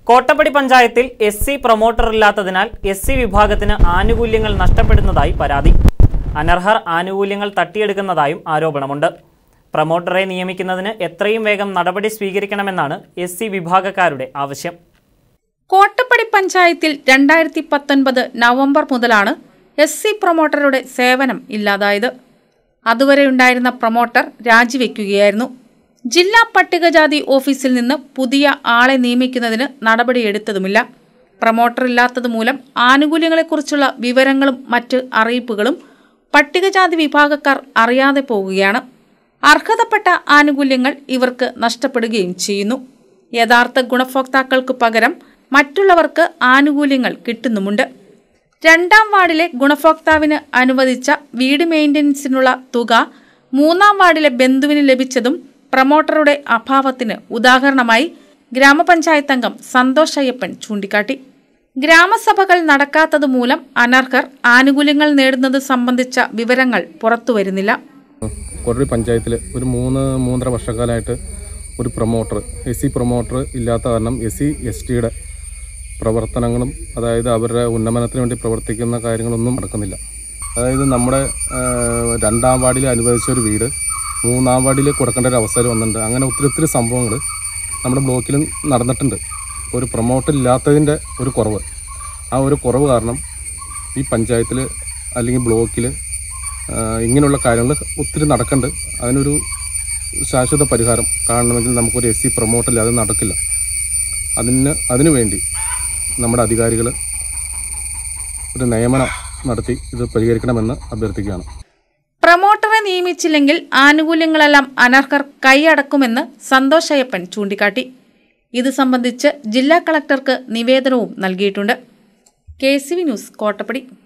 കോട്ടപ്പടി പഞ്ചായത്തിൽ S C promoter ഇല്ലാത്തതിനാൽ S C വിഭാഗത്തിന് ആനുകൂല്യങ്ങൾ നഷ്ടപ്പെടുന്നതായി പരാതി അനർഹർ ആനുകൂല്യങ്ങൾ തട്ടിയെടുക്കുന്നതായും ആരോപണമുണ്ട് പ്രൊമോട്ടറെ നിയമിക്കുന്നതിന് എത്രയും വേഗം നടപടി സ്വീകരിക്കണമെന്നാണ് എസ് സി വിഭാഗക്കാരുടെ ആവശ്യം കോട്ടപ്പടി പഞ്ചായത്തിൽ രണ്ടായിരത്തി പത്തൊൻപത് നവംബർ മുതലാണ് എസ് സി പ്രൊമോട്ടറുടെ സേവനം ഇല്ലാതായത് അതുവരെ ഉണ്ടായിരുന്ന പ്രൊമോട്ടർ രാജിവെക്കുകയായിരുന്നു ജില്ലാ പട്ടികജാതി ഓഫീസിൽ നിന്ന് പുതിയ ആളെ നിയമിക്കുന്നതിന് നടപടിയെടുത്തതുമില്ല പ്രൊമോട്ടർ ഇല്ലാത്തത് മൂലം ആനുകൂല്യങ്ങളെക്കുറിച്ചുള്ള വിവരങ്ങളും മറ്റ് അറിയിപ്പുകളും പട്ടികജാതി വിഭാഗക്കാർ അറിയാതെ പോകുകയാണ് അർഹതപ്പെട്ട ആനുകൂല്യങ്ങൾ ഇവർക്ക് നഷ്ടപ്പെടുകയും ചെയ്യുന്നു യഥാർത്ഥ ഗുണഭോക്താക്കൾക്ക് പകരം മറ്റുള്ളവർക്ക് ആനുകൂല്യങ്ങൾ കിട്ടുന്നുമുണ്ട് രണ്ടാം വാർഡിലെ ഗുണഭോക്താവിന് അനുവദിച്ച വീട് മെയിൻ്റനൻസിനുള്ള തുക മൂന്നാം വാർഡിലെ ബന്ധുവിന് ലഭിച്ചതും പ്രമോട്ടറുടെ അഭാവത്തിന് ഉദാഹരണമായി ഗ്രാമപഞ്ചായത്ത് അംഗം സന്തോഷ് അയ്യപ്പൻ ചൂണ്ടിക്കാട്ടി ഗ്രാമസഭകൾ നടക്കാത്തത് മൂലം അനർഹർ ആനുകൂല്യങ്ങൾ നേടുന്നത് സംബന്ധിച്ച വിവരങ്ങൾ പുറത്തുവരുന്നില്ല കൊറടി പഞ്ചായത്തിൽ ഒരു മൂന്ന് മൂന്നര വർഷക്കാലമായിട്ട് ഒരു പ്രൊമോട്ടർ എസ് സി പ്രൊമോട്ടർ ഇല്ലാത്ത കാരണം എസ് സി എസ് ടിയുടെ പ്രവർത്തനങ്ങളും അതായത് അവരുടെ ഉന്നമനത്തിന് വേണ്ടി പ്രവർത്തിക്കുന്ന കാര്യങ്ങളൊന്നും നടക്കുന്നില്ല അതായത് നമ്മുടെ ആ, രണ്ടാം വാർഡിൽ അനുവദിച്ച ഒരു വീട് മൂന്നാം വാർഡിൽ കൊടുക്കേണ്ട ഒരു അവസരം വന്നിട്ടുണ്ട് അങ്ങനെ ഒത്തിരി ഒത്തിരി സംഭവങ്ങൾ നമ്മുടെ ബ്ലോക്കിലും നടന്നിട്ടുണ്ട് ഒരു പ്രൊമോട്ടർ ഇല്ലാത്തതിൻ്റെ ഒരു കുറവ് ആ ഒരു കുറവ് കാരണം ഈ പഞ്ചായത്തിൽ അല്ലെങ്കിൽ ബ്ലോക്കിൽ ഇങ്ങനെയുള്ള കാര്യങ്ങൾ ഒത്തിരി നടക്കുന്നുണ്ട് അതിനൊരു ശാശ്വത പരിഹാരം കാണണമെങ്കിൽ നമുക്കൊരു എസ് സി പ്രൊമോട്ടർ ഇല്ലാതെ നടക്കില്ല അതിന് അതിനു വേണ്ടി നമ്മുടെ അധികാരികൾ ഒരു നിയമനം നടത്തി ഇത് പരിഹരിക്കണമെന്ന് അഭ്യർത്ഥിക്കുകയാണ് പ്രമോട്ടറെ നിയമിച്ചില്ലെങ്കിൽ ആനുകൂല്യങ്ങളെല്ലാം അനർഹർ കൈയടക്കുമെന്ന് സന്തോഷ് അയ്യപ്പൻ ചൂണ്ടിക്കാട്ടി ഇത് സംബന്ധിച്ച് ജില്ലാ കളക്ടർക്ക് നിവേദനവും നൽകിയിട്ടുണ്ട് K C V news Kottappadi